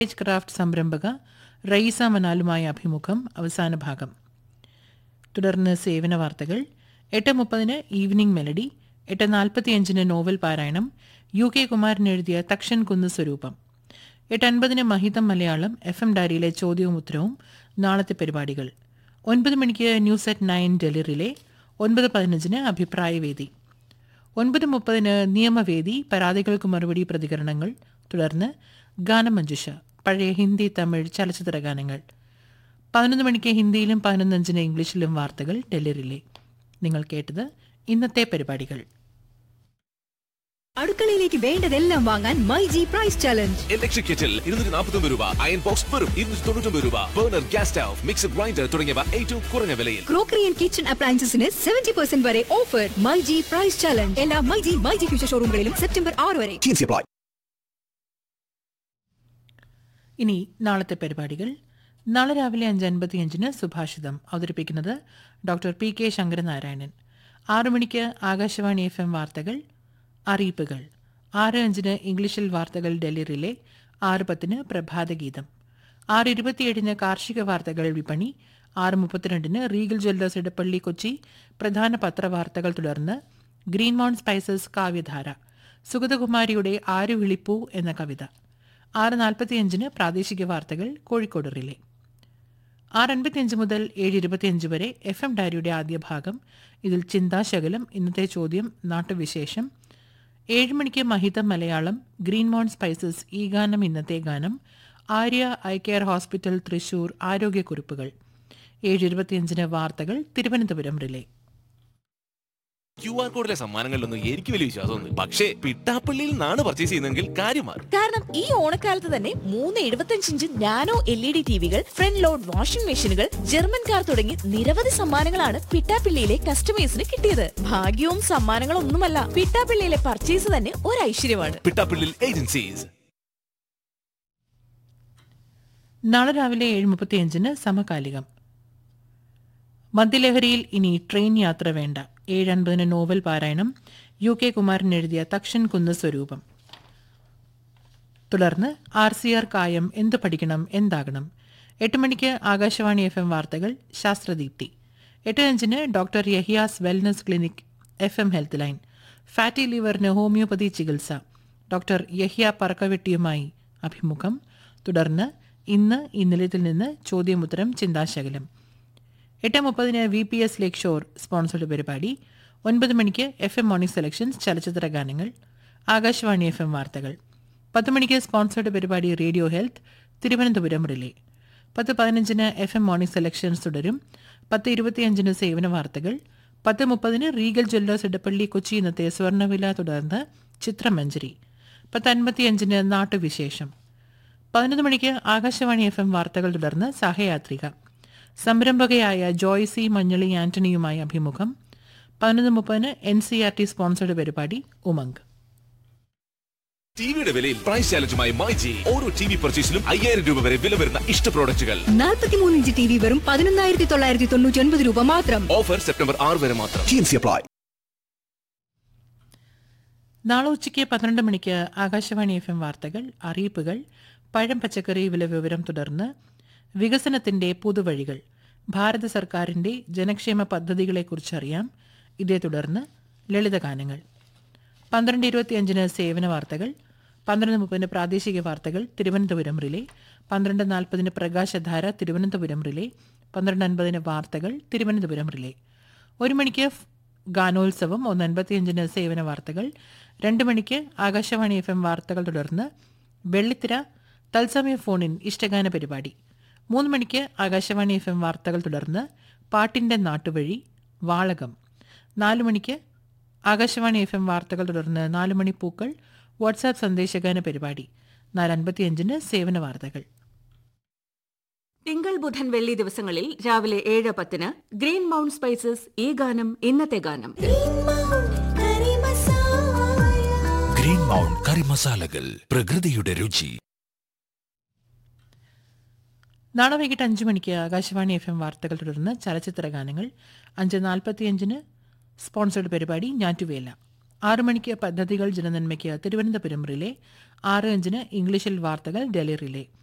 ഹാൻഡ്മേഡ് craft സംരംഭക റയീസ മനാലുമായ അഭിമുഖം അവസാന ഭാഗം തുടർന്ന് സേവന വാർത്തകൾ എട്ട് മുപ്പതിന് ഈവനിംഗ് മെലഡി എട്ട് നാൽപ്പത്തിയഞ്ചിന് നോവൽ പാരായണം യു കെ കുമാരൻ എഴുതിയ തക്ഷൻ കുന്ന് സ്വരൂപം എട്ട് അൻപതിന് മഹിതം മലയാളം എഫ് എം ഡയറിയിലെ ചോദ്യവും ഉത്തരവും നാളത്തെ പരിപാടികൾ ഒൻപത് മണിക്ക് ന്യൂസ് അറ്റ് നയൻ ഡെലിറിലെ ഒൻപത് പതിനഞ്ചിന് അഭിപ്രായവേദി ഒൻപത് മുപ്പതിന് നിയമവേദി പരാതികൾക്ക് മറുപടി പ്രതികരണങ്ങൾ തുടർന്ന് ഗാനമഞ്ജുഷ പഴയ ഹിന്ദി തമിഴ് ചലച്ചിത്ര ഗാനങ്ങൾ പതിനൊന്ന് മണിക്ക് ഹിന്ദിയിലും പതിനൊന്നഞ്ചിന് ഇംഗ്ലീഷിലും വാർത്തകൾ ഡെലിറിലെ നിങ്ങൾ കേട്ടത് ഇന്നത്തെ പരിപാടികൾ അടുക്കളയിലേക്ക് വേണ്ടതെല്ലാം വാങ്ങാൻ my G price challenge electric kettle ഇരുന്നൂറ്റി നാൽപ്പത്തി രൂപ അയൺ ബോക്സ് വെറും ഇരുന്നൂറ്റി തൊണ്ണൂറ്റി രൂപ burner gas stove mixer grinder തുടങ്ങിയവ ഏറ്റവും കുറഞ്ഞ വിലയിൽ ക്രോക്കറി ആൻഡ് കിച്ചൺ അപ്ലയൻസസിന് സെവന്റി പെർസെന്റ് വരെ offer my G price challenge എല്ലാ my G my G future ഷോറൂമുകളിലും സെപ്റ്റംബർ ആറ് വരെ ഇനി നാളത്തെ പരിപാടികൾ നാളെ രാവിലെ അഞ്ച് അൻപത്തിയഞ്ചിന് സുഭാഷിതം അവതരിപ്പിക്കുന്നത് ഡോക്ടർ പി കെ ശങ്കരനാരായണൻ ആറു മണിക്ക് ആകാശവാണി എഫ് എം വാർത്തകൾ അറിയിപ്പുകൾ ആറ് അഞ്ചിന് ഇംഗ്ലീഷിൽ വാർത്തകൾ ഡൽഹിയിലെ ആറ് പത്തിന് പ്രഭാതഗീതം ആറ് ഇരുപത്തിയേഴിന് കാർഷിക വാർത്തകൾ വിപണി ആറ് മുപ്പത്തിരണ്ടിന് റീഗൽ ജ്വല്ലേഴ്സ് ഇടപ്പള്ളി കൊച്ചി പ്രധാന പത്രവാർത്തകൾ തുടർന്ന് ഗ്രീൻ മൗണ്ട് സ്പൈസസ് കാവ്യധാര സുഗതകുമാരിയുടെ ആരു വിളിപ്പൂ എന്ന കവിത ആറ് നാൽപ്പത്തിയഞ്ചിന് പ്രാദേശിക വാർത്തകൾ കോഴിക്കോട് റിലേ ആറ് അൻപത്തിയഞ്ച് മുതൽ ഏഴ് ഇരുപത്തിയഞ്ച് വരെ എഫ് എം ഡയറിയുടെ ആദ്യ ഭാഗം ഇതിൽ ചിന്താശകലം ഇന്നത്തെ ചോദ്യം നാട്ടുവിശേഷം ഏഴ് മണിക്ക് മഹിതം മലയാളം ഗ്രീൻ മൗണ്ട് സ്പൈസസ് ഈ ഗാനം ഇന്നത്തെ ഗാനം Arya I care hospital Thrissur ആരോഗ്യക്കുറിപ്പുകൾ ഏഴ് ഇരുപത്തിയഞ്ചിന് വാർത്തകൾ തിരുവനന്തപുരം റിലേ ക്യു ആർ കോഡിലെ സമ്മാനങ്ങളിലൊന്നും എനിക്ക് വലിയ വിശ്വാസമൊന്നും പക്ഷേ പിട്ടാപ്പള്ളിയിൽ നിന്നാണ് പർച്ചേസ് ചെയ്യുന്നതെങ്കിൽ കാര്യം മാറും കാരണം ഈ ഓണക്കാലത്ത് തന്നെ മൂന്ന് എഴുപത്തഞ്ച് inch nano L E D ടിവികൾ ഫ്രണ്ട് ലോഡ് വാഷിംഗ് മെഷീനുകൾ ജർമ്മൻ കാർ തുടങ്ങി നിരവധി സമ്മാനങ്ങളാണ് പിട്ടാപ്പിള്ളിയിലെ കസ്റ്റമേഴ്സിന് കിട്ടിയത് ഭാഗ്യവും സമ്മാനങ്ങളും ഒന്നുമല്ല പിട്ടാപ്പിള്ളിയിലെ പർച്ചേസ് തന്നെ ഒരു ഐശ്വര്യമാണ് പിട്ടാപ്പള്ളിയിൽ ഏജൻസീസ് നാളെ രാവിലെ ഏഴ് മുപ്പത്തിയഞ്ചിന് സമകാലികം മദ്യലഹരിയിൽ ഇനി ട്രെയിൻ യാത്ര വേണ്ട ഏഴ് അൻപതിന് നോവൽ പാരായണം യു കെ കുമാരൻ എഴുതിയ തക്ഷൻ കുന്ന് സ്വരൂപം തുടർന്ന് ആർ സി ആർ കായം എന്ത് പഠിക്കണം എന്താകണം എട്ട് മണിക്ക് ആകാശവാണി എഫ് എം വാർത്തകൾ ശാസ്ത്രദീപ്തി എട്ട് അഞ്ചിന് doctor Yahiya's wellness clinic F M health line fatty ലിവറിന് ഹോമിയോപ്പതി ചികിത്സ ഡോക്ടർ യഹിയ പറക്കവെട്ടിയുമായി അഭിമുഖം തുടർന്ന് ഇന്ന് ഇന്നലത്തിൽ നിന്ന് ചോദ്യമുത്തരം ചിന്താശകലം എട്ട് മുപ്പതിന് V P S lakeshore sponsored പരിപാടി ഒൻപത് മണിക്ക് എഫ് എം മോർണിംഗ് സെലക്ഷൻസ് ചലച്ചിത്ര ഗാനങ്ങൾ ആകാശവാണി എഫ് എം വാർത്തകൾ പത്ത് മണിക്ക് സ്പോൺസർഡ് പരിപാടി റേഡിയോ ഹെൽത്ത് തിരുവനന്തപുരം റിലേ പത്ത് പതിനഞ്ചിന് എഫ് എം മോർണിംഗ് സെലക്ഷൻസ് തുടരും പത്ത് ഇരുപത്തിയഞ്ചിന് സേവന വാർത്തകൾ പത്ത് മുപ്പതിന് റീഗൽ ജ്വല്ലേഴ്സ് ഇടപ്പള്ളി കൊച്ചി ഇന്നത്തെ സ്വർണ്ണവില തുടർന്ന് ചിത്രമഞ്ജരി പത്ത് അൻപത്തിയഞ്ചിന് നാട്ടുവിശേഷം പതിനൊന്ന് മണിക്ക് ആകാശവാണി എഫ് എം വാർത്തകൾ തുടർന്ന് സഹയാത്രിക സംരംഭകയായ ജോയ്സി മഞ്ഞളി ആന്റണിയുമായി അഭിമുഖം പതിനൊന്ന് മുപ്പതിന് N C R T sponsored പരിപാടി ഉമംഗ് ടിവിയുടെ വിലയിൽ പ്രൈസ് ചാലഞ്ചുമായി മൈജി ഓരോ ടി വി പർച്ചേസിലും അയ്യായിരം രൂപ വരെ വില വരുന്ന ഇഷ്ട പ്രോഡക്റ്റുകൾ നാൽപ്പത്തിമൂന്ന് ഇഞ്ച് ടി വി വെറും പതിനൊന്നായിരത്തി തൊള്ളായിരത്തി തൊണ്ണൂറ്റി ഒൻപത് രൂപ മാത്രം ഓഫർ സെപ്റ്റംബർ ആറ് വരെ മാത്രം നാളെ ഉച്ചയ്ക്ക് പന്ത്രണ്ട് മണിക്ക് ആകാശവാണി എഫ് എം വാർത്തകൾ അറിയിപ്പുകൾ പഴം പച്ചക്കറി വില വിവരം തുടർന്ന് വികസനത്തിന്റെ പുതുവഴികൾ ഭാരത സർക്കാരിന്റെ ജനക്ഷേമ പദ്ധതികളെക്കുറിച്ചറിയാം ഇതേ തുടർന്ന് ലളിതഗാനങ്ങൾ പന്ത്രണ്ട് ഇരുപത്തിയഞ്ചിന് സേവന വാർത്തകൾ പന്ത്രണ്ട് മുപ്പതിന് പ്രാദേശിക വാർത്തകൾ തിരുവനന്തപുരം റിലേ പന്ത്രണ്ട് നാൽപ്പതിന് പ്രകാശധാര തിരുവനന്തപുരം റിലേ പന്ത്രണ്ട് അൻപതിന് വാർത്തകൾ തിരുവനന്തപുരം റിലേ ഒരു മണിക്ക് ഫ്- ഗാനോത്സവം ഒന്ന് അൻപത്തിയഞ്ചിന് സേവന വാർത്തകൾ രണ്ട് മണിക്ക് ആകാശവാണി എഫ് എം വാർത്തകൾ തുടർന്ന് വെള്ളിത്തിര തത്സമയ ഫോണിൻ ഇഷ്ടഗാന പരിപാടി മൂന്ന് മണിക്ക് ആകാശവാണി എഫ് എം വാർത്തകൾ തുടർന്ന് പാട്ടിന്റെ നാട്ടുവഴി വാളകം നാല് മണിക്ക് ആകാശവാണി എഫ് എം വാർത്തകൾ തുടർന്ന് നാല് മണി പൂക്കൾ വാട്സാപ്പ് സന്ദേശഗാന പരിപാടി നാല് അൻപത്തിയഞ്ചിന് സേവന വാർത്തകൾ തിങ്കൾ ബുധൻ വെള്ളി ദിവസങ്ങളിൽ രാവിലെ ഏഴ് പത്തിന് ഗ്രീൻ മൗണ്ട് സ്പൈസസ് ഈ ഗാനം ഇന്നത്തെ ഗാനം ഗ്രീൻ മൗണ്ട് കറി മസാലകൾ പ്രകൃതിയുടെ രുചി നാളെ വൈകിട്ട് അഞ്ച് മണിക്ക് ആകാശവാണി എഫ് എം വാർത്തകൾ തുടർന്ന് ചലച്ചിത്ര ഗാനങ്ങൾ അഞ്ച് നാൽപ്പത്തിയഞ്ചിന് സ്പോൺസർഡ് പരിപാടി ഞാറ്റുവേല ആറു മണിക്ക് പദ്ധതികൾ ജനനന്മയ്ക്ക് തിരുവനന്തപുരം റിലേ ആറ് അഞ്ചിന് ഇംഗ്ലീഷിൽ വാർത്തകൾ ഡൽഹി റിലേ